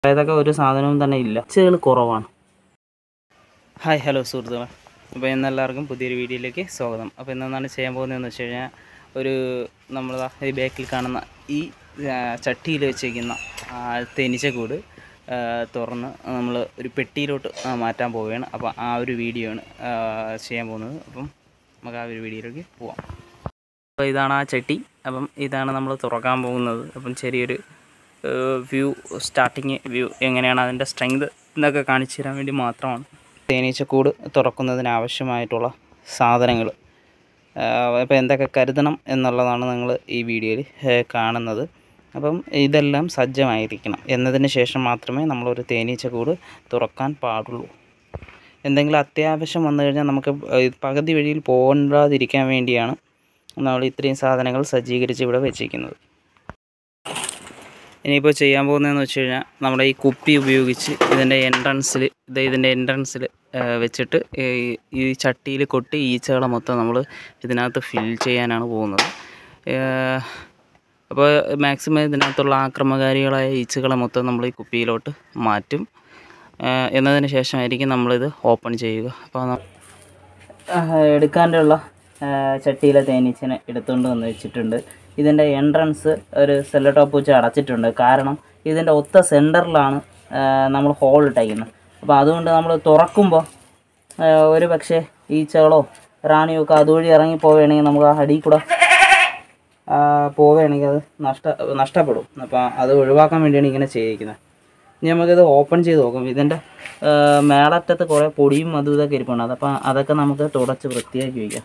അതൊക്കെ ഒരു സാധനവും തന്നെ ഇല്ല ഈച്ചകൾ കുറവാണ് ഹായ് ഹലോ സുഹൃത്തുക്കളെ അപ്പോൾ ഇന്ന് എല്ലാവർക്കും പുതിയൊരു വീഡിയോയിലേക്ക് സ്വാഗതം അപ്പോൾ ഇന്നെന്താണ് ചെയ്യാൻ പോകുന്നതെന്ന് വെച്ച് കഴിഞ്ഞാൽ ഒരു നമ്മൾ ഈ ബാക്കിൽ കാണുന്ന ഈ ആ, ചട്ടിയിൽ വെച്ചേക്കുന്ന ആ, തേനീച്ചക്കൂട് ആ, തുറന്ന് നമ്മൾ ഒരു പെട്ടിയിലോട്ട് ആ, മാറ്റാൻ പോവുകയാണ് അപ്പോൾ ആ ഒരു വീഡിയോ ആണ് ആ, ചെയ്യാൻ പോകുന്നത് അപ്പം നമുക്ക് ആ ഒരു വീഡിയോയിലേക്ക് പോവാം അപ്പോൾ ഇതാണ് ആ ചട്ടി അപ്പം ഇതാണ് നമ്മൾ തുറക്കാൻ പോകുന്നത് അപ്പം ചെറിയൊരു വ്യൂ സ്റ്റാർട്ടിങ് വ്യൂ എങ്ങനെയാണ് അതിൻ്റെ സ്ട്രെങ്ത് എന്നൊക്കെ കാണിച്ചു തരാൻ വേണ്ടി മാത്രമാണ് തേനീച്ചക്കൂട് തുറക്കുന്നതിന് ആവശ്യമായിട്ടുള്ള സാധനങ്ങൾ അപ്പോൾ എന്തൊക്കെ കരുതണം എന്നുള്ളതാണ് നിങ്ങൾ ഈ വീഡിയോയിൽ കാണുന്നത് അപ്പം ഇതെല്ലാം സജ്ജമായിരിക്കണം എന്നതിന് ശേഷം മാത്രമേ നമ്മളൊരു തേനീച്ചക്കൂട് തുറക്കാൻ പാടുള്ളൂ എന്തെങ്കിലും അത്യാവശ്യം വന്നു കഴിഞ്ഞാൽ നമുക്ക് ഏഹ് പകുതി വഴിയിൽ പോകാതിരിക്കാൻ വേണ്ടിയാണ് നമ്മൾ ഇത്രയും സാധനങ്ങൾ സജ്ജീകരിച്ച് ഇവിടെ വെച്ചിരിക്കുന്നത് ഇനിയിപ്പോൾ ചെയ്യാൻ പോകുന്നതെന്ന് വെച്ച് കഴിഞ്ഞാൽ നമ്മുടെ ഈ കുപ്പി ഉപയോഗിച്ച് ഇതിൻ്റെ എൻട്രൻസിൽ ഇത് ഇതിൻ്റെ എൻട്രൻസിൽ വെച്ചിട്ട് ഈ ഈ ചട്ടിയിൽ കൊട്ടി ഈച്ചകളെ മൊത്തം നമ്മൾ ഇതിനകത്ത് ഫിൽ ചെയ്യാനാണ് പോകുന്നത് ഏഹ് അപ്പോൾ മാക്സിമം ഇതിനകത്തുള്ള ആക്രമകാരികളായ ഈച്ചകളെ മൊത്തം നമ്മൾ ഈ കുപ്പിയിലോട്ട് മാറ്റും ഏഹ് എന്നതിന് ശേഷമായിരിക്കും നമ്മളിത് ഓപ്പൺ ചെയ്യുക അപ്പോൾ എടുക്കാനുള്ള ചട്ടിയിലെ തേനീച്ചനെ എടുത്തുകൊണ്ട് വന്ന് വെച്ചിട്ടുണ്ട് ഇതിൻ്റെ എൻട്രൻസ് ഒരു സെല്ലോ ടോപ്പ് വെച്ച് അടച്ചിട്ടുണ്ട് കാരണം ഇതിൻ്റെ ഒത്ത സെൻറ്ററിലാണ് നമ്മൾ ഹോൾ ഇട്ടേക്കുന്നത് അപ്പോൾ അതുകൊണ്ട് നമ്മൾ തുറക്കുമ്പോൾ ഒരു പക്ഷേ ഈച്ചകളോ റാണിയോ ഒക്കെ അതുവഴി ഇറങ്ങി പോവുകയാണെങ്കിൽ നമുക്ക് ആ അടിയിൽ കൂടെ ആ, പോവുകയാണെങ്കിൽ അത് നഷ്ട നഷ്ടപ്പെടും അപ്പോൾ അത് ഒഴിവാക്കാൻ വേണ്ടിയാണ് ഇങ്ങനെ ചെയ്തിരിക്കുന്നത് ഇനി നമുക്കിത് ഓപ്പൺ ചെയ്ത് നോക്കാം ഇതിൻ്റെ മേളറ്റത്ത് കുറേ പൊടിയും അതും ഇതൊക്കെ ഇരിപ്പുണ്ട് അതപ്പോൾ അതൊക്കെ നമുക്ക് തുടച്ച് വൃത്തിയാക്കി വയ്ക്കാം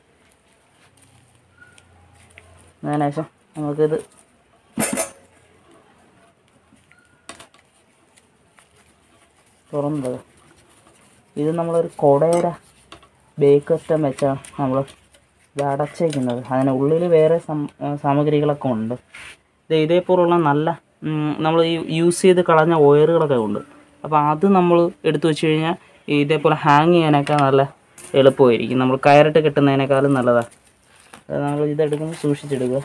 അതിനുശേഷം നമുക്കിത് തുറന്നത് ഇത് നമ്മളൊരു കുടയുടെ ബേക്ക് അറ്റം വെച്ചാണ് നമ്മൾ ഇത് അടച്ചേക്കുന്നത് അതിന് ഉള്ളിൽ വേറെ സം സാമഗ്രികളൊക്കെ ഉണ്ട് ഇത് ഇതേപോലുള്ള നല്ല നമ്മൾ ഈ യൂസ് ചെയ്ത് കളഞ്ഞ വയറുകളൊക്കെ ഉണ്ട് അപ്പോൾ അത് നമ്മൾ എടുത്തു വെച്ച് കഴിഞ്ഞാൽ ഇതേപോലെ ഹാങ് ചെയ്യാനൊക്കെ നല്ല എളുപ്പമായിരിക്കും നമ്മൾ കയറിട്ട് കെട്ടുന്നതിനേക്കാളും നല്ലതാണ് അത് നമ്മൾ ഇതെടുക്കുമ്പോൾ സൂക്ഷിച്ചെടുക്കുക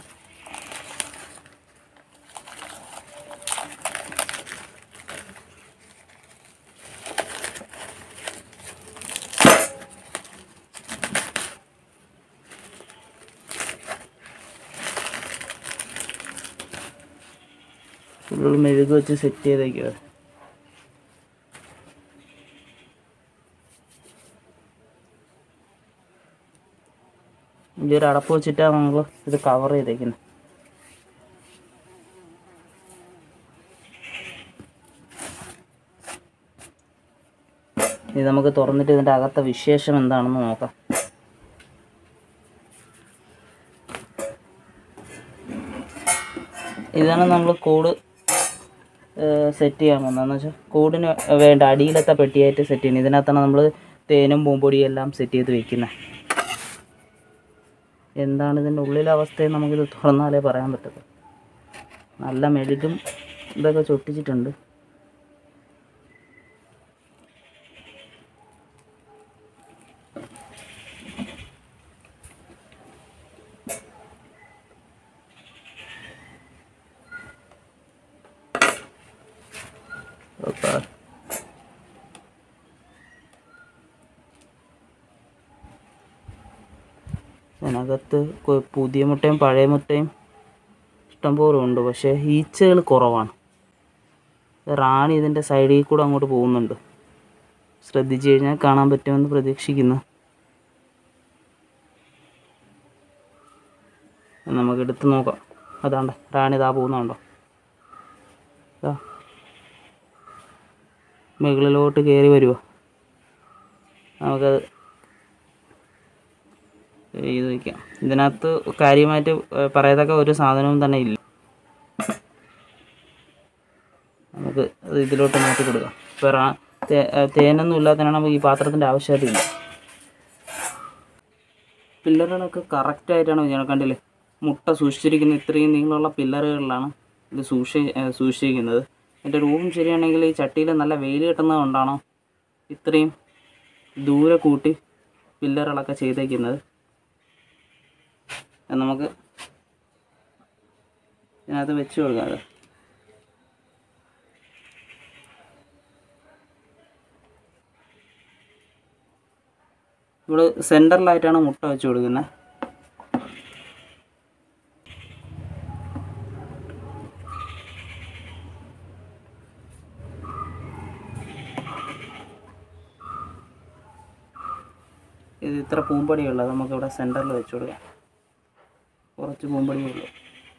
ഫുള്ള് മെഴുക് വെച്ച് സെറ്റ് ചെയ്തേക്കുക വലിയൊരു അടപ്പ് വെച്ചിട്ടാണ് നമ്മൾ ഇത് കവർ ചെയ്തേക്കുന്നത് ഇത് നമുക്ക് തുറന്നിട്ട് ഇതിൻ്റെ അകത്തെ വിശേഷം എന്താണെന്ന് നോക്കാം ഇതാണ് നമ്മൾ കൂട് സെറ്റ് ചെയ്യാൻ പോകുന്നത് എന്ന് വെച്ചാൽ കൂടിന് വേണ്ട അടിയിലത്തെ പെട്ടിയായിട്ട് സെറ്റ് ചെയ്യുന്നത് ഇതിനകത്താണ് നമ്മൾ തേനും പൂമ്പൊടിയും എല്ലാം സെറ്റ് ചെയ്ത് വെക്കുന്നത് എന്താണ് ഇതിൻ്റെ ഉള്ളിലെ അവസ്ഥയെന്ന് നമുക്കിത് തുറന്നാലേ പറയാൻ പറ്റത്തുള്ളൂ നല്ല മെഴുകും ഇതൊക്കെ ചൊട്ടിച്ചിട്ടുണ്ട് ഓക്കെ അതിനകത്ത് കൊ- പുതിയ മുട്ടയും പഴയ മുട്ടയും ഇഷ്ടംപോലെ ഉണ്ട് പക്ഷേ ഈച്ചകൾ കുറവാണ് റാണി ഇതിൻ്റെ സൈഡിൽ കൂടെ അങ്ങോട്ട് പോകുന്നുണ്ട് ശ്രദ്ധിച്ചു കഴിഞ്ഞാൽ കാണാൻ പറ്റുമെന്ന് പ്രതീക്ഷിക്കുന്നു നമുക്ക് എടുത്ത് നോക്കാം അതാണ്ട് റാണി ഇതാ പോകുന്നുണ്ടോ ഇതാ മുകളിലോട്ട് കയറി വരുമോ നമുക്കത് ഇത് വയ്ക്കാം ഇതിനകത്ത് കാര്യമായിട്ട് ഏഹ് പറയത്തക്ക ഒരു സാധനവും തന്നെ ഇല്ല നമുക്ക് അത് ഇതിലോട്ട് മാറ്റി കൊടുക്കാം ഇപ്പോൾ റാ തേ- ഏഹ് തേനൊന്നും ഇല്ലാത്തതിനാണ് നമുക്ക് ഈ പാത്രത്തിൻ്റെ ആവശ്യമായിട്ടില്ല പില്ലറുകളൊക്കെ കറക്റ്റായിട്ടാണ് വെച്ചാൽ കണ്ടില്ലേ മുട്ട സൂക്ഷിച്ചിരിക്കുന്ന ഇത്രയും നീളമുള്ള പില്ലറുകളിലാണ് ഇത് സൂക്ഷി ഏഹ് സൂക്ഷിച്ചിരിക്കുന്നത് എൻ്റെ റൂം ശരിയാണെങ്കിൽ ഈ ചട്ടിയിൽ നല്ല വെയിൽ കിട്ടുന്നത് കൊണ്ടാണോ ഇത്രയും ദൂരെ കൂട്ടി പില്ലറുകളൊക്കെ ചെയ്തേക്കുന്നത് അത് നമുക്ക് ഇതിനകത്ത് വെച്ച് കൊടുക്കാം അത് ഇവിടെ സെൻറ്ററിലായിട്ടാണ് മുട്ട വെച്ച് കൊടുക്കുന്നത് ഇത് ഇത്ര പൂമ്പടിയുള്ളത് നമുക്കിവിടെ സെൻറ്ററിൽ വെച്ച് കൊടുക്കാം കുറച്ച് പൂമ്പടിയേ ഉള്ളൂ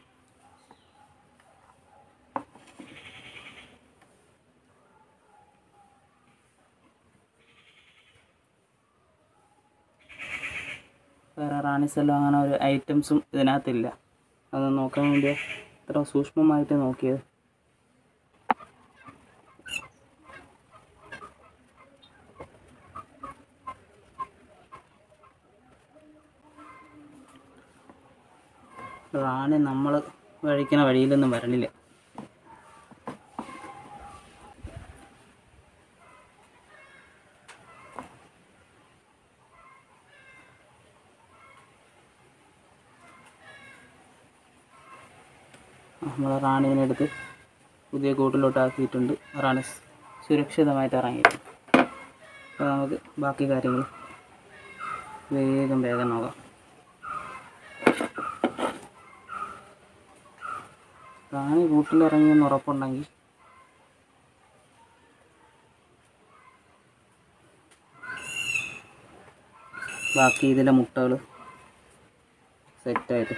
വേറെ റാണിസെല്ലോ അങ്ങനെ ഒരു ഐറ്റംസും ഇതിനകത്തില്ല അത് നോക്കാൻ വേണ്ടി ഇത്ര സൂക്ഷ്മമായിട്ട് നോക്കിയത് റാണി നമ്മൾ കഴിക്കുന്ന വഴിയിലൊന്നും വരണില്ല നമ്മൾ റാണീനെ എടുത്ത് പുതിയ കൂട്ടിലോട്ട് ആക്കിയിട്ടുണ്ട് റാണി സ് സുരക്ഷിതമായിട്ട് ഇറങ്ങിയിട്ടുണ്ട് അപ്പോൾ നമുക്ക് ബാക്കി കാര്യങ്ങൾ വേഗം വേഗം നോക്കാം റാണി കൂട്ടിലിറങ്ങിയെന്ന് ഉറപ്പുണ്ടെങ്കിൽ ബാക്കി ഇതിലെ മുട്ടകൾ സെറ്റായിട്ട്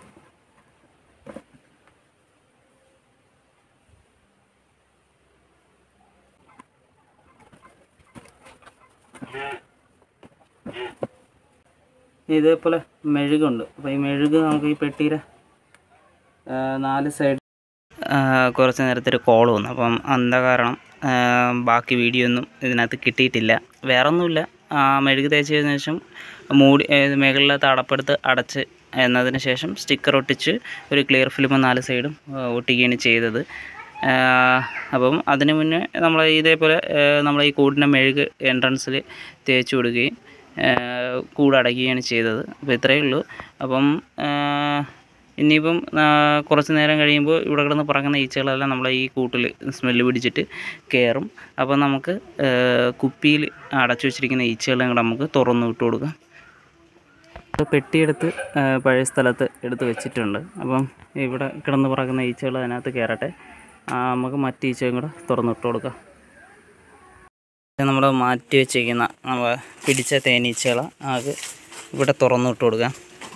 ഇതേപോലെ മെഴുകുണ്ട് അപ്പോൾ ഈ മെഴുക് നമുക്ക് ഈ പെട്ടിയുടെ ആ, നാല് സൈഡ് കുറച്ച് നേരത്തെ ഒരു കോൾ വന്നു അപ്പം എന്താ കാരണം ആ, ബാക്കി വീഡിയോ ഒന്നും ഇതിനകത്ത് കിട്ടിയിട്ടില്ല വേറെ ഒന്നുമില്ല ആ, മെഴുക് തേച്ചതിന് ശേഷം മൂടി ഏ, മുകളിലത്തെ അടപ്പെടുത്ത് അടച്ച് എന്നതിന് ശേഷം സ്റ്റിക്കർ ഒട്ടിച്ച് ഒരു ക്ലിയർ ഫിലിം നാല് സൈഡും ആ, ഒട്ടിക്കുകയാണ് ചെയ്തത് ആ, അപ്പം അതിന് മുന്നേ നമ്മൾ ഇതേപോലെ നമ്മൾ ഈ കൂടിൻ്റെ മെഴുക് എൻട്രൻസിൽ തേച്ച് കൊടുക്കുകയും ആ, കൂടടയ്ക്കുകയാണ് ചെയ്തത് അപ്പോൾ ഇത്രയേ ഉള്ളൂ അപ്പം ആ, ഇനിയിപ്പം ആ, കുറച്ച് നേരം കഴിയുമ്പോൾ ഇവിടെ കിടന്ന് പറക്കുന്ന ഈച്ചകളെല്ലാം നമ്മളെ ഈ കൂട്ടിൽ സ്മെല്ല് പിടിച്ചിട്ട് കയറും അപ്പോൾ നമുക്ക് കുപ്പിയിൽ അടച്ചു വെച്ചിരിക്കുന്ന ഈച്ചകളെല്ലാം കൂടെ നമുക്ക് തുറന്ന് വിട്ട് കൊടുക്കാം അത് പെട്ടിയെടുത്ത് ആ, പഴയ സ്ഥലത്ത് എടുത്ത് വെച്ചിട്ടുണ്ട് അപ്പം ഇവിടെ കിടന്ന് പറക്കുന്ന ഈച്ചകൾ അതിനകത്ത് കയറട്ടെ ആ, നമുക്ക് മറ്റ് ഈച്ചയും കൂടെ തുറന്നിട്ട് കൊടുക്കാം നമ്മൾ മാറ്റി വെച്ചിരിക്കുന്ന നമ്മൾ പിടിച്ച തേനീച്ചകൾ അത് ഇവിടെ തുറന്നു വിട്ട് കൊടുക്കാം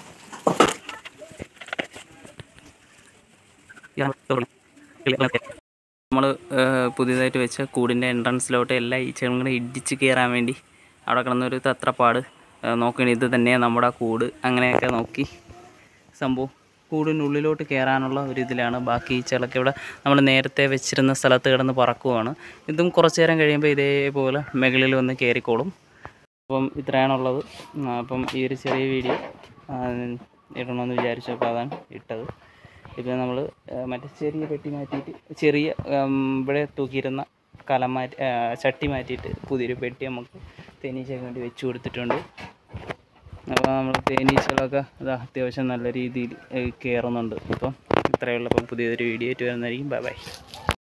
നമ്മൾ പുതിയതായിട്ട് വെച്ച കൂടിൻ്റെ എൻട്രൻസിലോട്ട് എല്ലാ ഈച്ചകളും കൂടെ ഇടിച്ച് കയറാൻ വേണ്ടി അവിടെ കിടന്നൊരു തത്രപ്പാട് ആ, നോക്കണി ഇത് തന്നെയാണ് നമ്മുടെ കൂട് അങ്ങനെയൊക്കെ നോക്കി സംഭവം കൂടിൻ്റെ ഉള്ളിലോട്ട് കയറാനുള്ള ഒരു ഇതിലാണ് ബാക്കി ഈച്ചകളൊക്കെ ഇവിടെ നമ്മൾ നേരത്തെ വെച്ചിരുന്ന സ്ഥലത്ത് കിടന്ന് പറക്കുവാണ് ഇതും കുറച്ച് നേരം കഴിയുമ്പോൾ ഇതേപോലെ മുകളിൽ വന്ന് കയറിക്കോളും അപ്പം ഇത്രയാണുള്ളത് ആ, അപ്പം ഈ ഒരു ചെറിയ വീഡിയോ ആ, ഇടണമെന്ന് വിചാരിച്ചപ്പോൾ അതാണ് ഇട്ടത് ഇപ്പം നമ്മൾ മറ്റേ ചെറിയ പെട്ടി മാറ്റിയിട്ട് ചെറിയ ഉം, ഇവിടെ തൂക്കിയിരുന്ന കലം മാറ്റി ആ, ചട്ടി മാറ്റിയിട്ട് പുതിയൊരു പെട്ടി നമുക്ക് തേനീച്ചയ്ക്ക് വേണ്ടി വെച്ച് കൊടുത്തിട്ടുണ്ട് അപ്പോൾ നമ്മൾ തേനീച്ചകളൊക്കെ ഇത് അത്യാവശ്യം നല്ല രീതിയിൽ കയറുന്നുണ്ട് അപ്പം ഇത്രയേ ഉള്ളൂ അപ്പം പുതിയൊരു വീഡിയോ ആയിട്ട് വരുന്നതായിരിക്കും ബൈ ബൈ